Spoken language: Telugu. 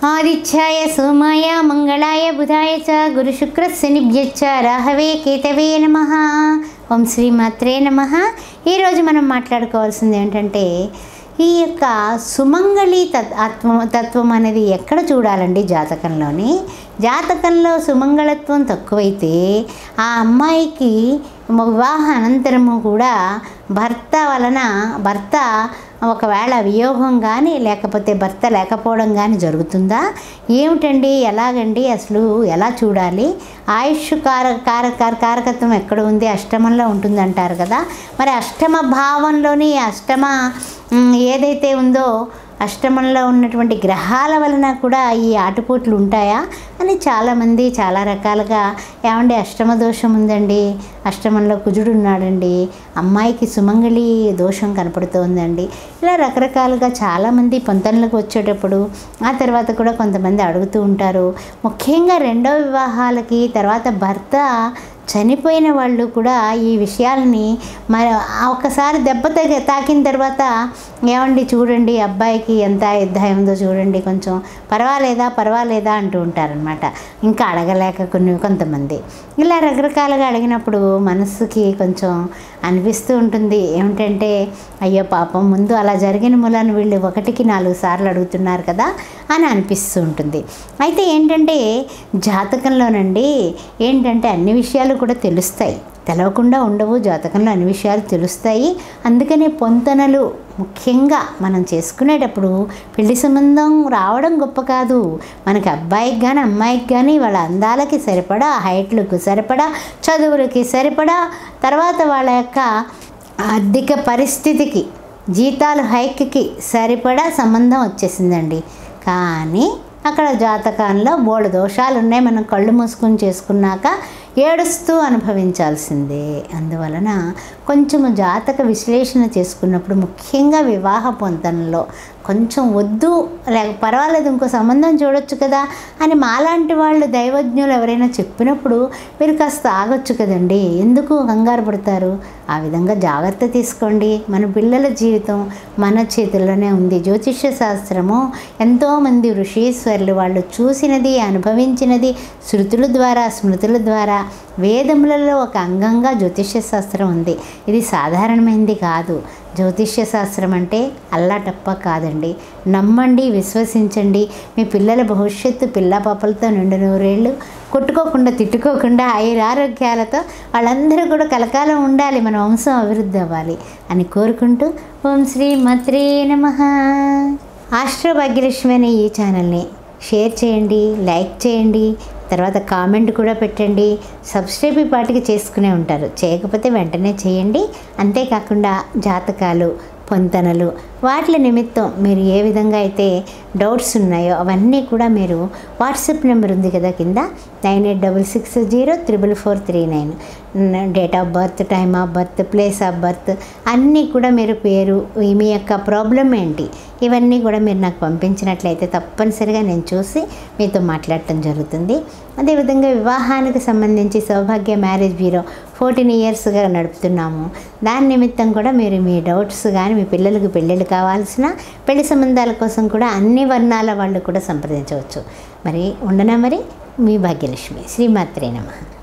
ఆదిత్యాయ సోమాయ మంగళాయ బుధాయ చ గురుశుక్ర శనిభ్యచ్చ రాహవే కేతవే నమ ఓం శ్రీ మాత్రే నమ ఈరోజు మనం మాట్లాడుకోవాల్సింది ఏంటంటే ఈ యొక్క సుమంగళి తత్ ఆత్మ తత్వం అనేది ఎక్కడ చూడాలండి జాతకంలోని జాతకంలో సుమంగళత్వం తక్కువైతే ఆ అమ్మాయికి వివాహ అనంతరము కూడా భర్త వలన భర్త ఒకవేళ వియోగం కానీ లేకపోతే భర్త లేకపోవడం కానీ జరుగుతుందా ఏమిటండి ఎలాగండి అసలు ఎలా చూడాలి ఆయుష్ కార కార కార- కారకత్వం ఎక్కడ ఉంది అష్టమంలో ఉంటుంది అంటారు కదా మరి అష్టమ భావంలోని అష్టమ ఉమ్, ఏదైతే ఉందో అష్టమంలో ఉన్నటువంటి గ్రహాల వలన కూడా ఈ ఆటుపోట్లు ఉంటాయా అని చాలామంది చాలా రకాలుగా ఏమండి అష్టమ దోషం ఉందండి అష్టమంలో కుజుడు ఉన్నాడండి అమ్మాయికి సుమంగళి దోషం కనపడుతోందండి ఇలా రకరకాలుగా చాలామంది పొంతనలకు వచ్చేటప్పుడు ఆ తర్వాత కూడా కొంతమంది అడుగుతూ ఉంటారు ముఖ్యంగా రెండో వివాహాలకి తర్వాత భర్త చనిపోయిన వాళ్ళు కూడా ఈ విషయాలని మరి ఒకసారి దెబ్బ తగి తాకిన తర్వాత ఏమండి చూడండి అబ్బాయికి ఎంత యుద్ధం ఉందో చూడండి కొంచెం పర్వాలేదా పర్వాలేదా అంటూ ఉంటారనమాట ఇంకా అడగలేక కొన్ని కొంతమంది ఇలా రకరకాలుగా అడిగినప్పుడు మనసుకి కొంచెం అనిపిస్తూ ఉంటుంది ఏమిటంటే అయ్యో పాపం ముందు అలా జరిగిన మూలాన్ని వీళ్ళు ఒకటికి నాలుగు సార్లు అడుగుతున్నారు కదా అని అనిపిస్తూ ఉంటుంది అయితే ఏంటంటే జాతకంలోనండి ఏంటంటే అన్ని విషయాలు కూడా తెలుస్తాయి తెలవకుండా ఉండవు జాతకంలో అన్ని విషయాలు తెలుస్తాయి అందుకనే పొంతనలు ముఖ్యంగా మనం చేసుకునేటప్పుడు పెళ్లి సంబంధం రావడం గొప్ప కాదు మనకి అబ్బాయికి కానీ అమ్మాయికి కానీ వాళ్ళ అందాలకి సరిపడా హైట్లకు సరిపడా చదువులకి సరిపడా తర్వాత వాళ్ళ యొక్క ఆర్థిక పరిస్థితికి జీతాలు హైక్కి సరిపడా సంబంధం వచ్చేసిందండి కానీ అక్కడ జాతకంలో బోడు దోషాలు ఉన్నాయి మనం కళ్ళు మూసుకుని చేసుకున్నాక ఏడుస్తూ అనుభవించాల్సిందే అందువలన కొంచెము జాతక విశ్లేషణ చేసుకున్నప్పుడు ముఖ్యంగా వివాహ పొందనలో కొంచెం వద్దు లేక పర్వాలేదు ఇంకో సంబంధం చూడొచ్చు కదా అని మాలాంటి వాళ్ళు దైవజ్ఞులు ఎవరైనా చెప్పినప్పుడు మీరు కాస్త ఆగొచ్చు కదండి ఎందుకు కంగారు పడతారు ఆ విధంగా జాగ్రత్త తీసుకోండి మన పిల్లల జీవితం మన చేతుల్లోనే ఉంది జ్యోతిష్య శాస్త్రము ఎంతోమంది ఋషీశ్వరులు వాళ్ళు చూసినది అనుభవించినది శృతుల ద్వారా స్మృతుల ద్వారా వేదములలో ఒక అంగంగా జ్యోతిష్య శాస్త్రం ఉంది ఇది సాధారణమైనది కాదు జ్యోతిష్య శాస్త్రం అంటే అల్లాటప్ప కాదండి నమ్మండి విశ్వసించండి మీ పిల్లల భవిష్యత్తు పిల్ల పాపలతో నిండు నూరేళ్ళు కొట్టుకోకుండా తిట్టుకోకుండా ఆయురారోగ్యాలతో వాళ్ళందరూ కూడా కలకాలం ఉండాలి మన వంశం అభివృద్ధి అవ్వాలి అని కోరుకుంటూ ఓం శ్రీ మత్రే నమ ఆస్ట్రో భాగ్యలక్ష్మి అనే ఈ ఛానల్ని షేర్ చేయండి లైక్ చేయండి తర్వాత కామెంట్ కూడా పెట్టండి సబ్స్క్రైబ్ ఈ పాటికి చేసుకునే ఉంటారు చేయకపోతే వెంటనే చేయండి అంతేకాకుండా జాతకాలు పొంతనలు వాటి నిమిత్తం మీరు ఏ విధంగా అయితే డౌట్స్ ఉన్నాయో అవన్నీ కూడా మీరు వాట్సాప్ నెంబర్ ఉంది కదా కింద nine eight double six zero triple four three nine date of birth time of birth place of birth అన్నీ కూడా మీరు పేరు ఈ మీ యొక్క ప్రాబ్లం ఏంటి ఇవన్నీ కూడా మీరు నాకు పంపించినట్లయితే తప్పనిసరిగా నేను చూసి మీతో మాట్లాడటం జరుగుతుంది అదేవిధంగా వివాహానికి సంబంధించి సౌభాగ్య మ్యారేజ్ బ్యూరో ఫోర్టీన్ ఇయర్స్గా నడుపుతున్నాము దాని నిమిత్తం కూడా మీరు మీ డౌట్స్ కానీ మీ పిల్లలకు పెళ్ళిళ్ళు కావాల్సిన పెళ్లి సంబంధాల కోసం కూడా అన్ని వర్ణాల వాళ్ళు కూడా సంప్రదించవచ్చు మరి ఉండనా మరి మీ భాగ్యలక్ష్మి శ్రీమాత్రే నమః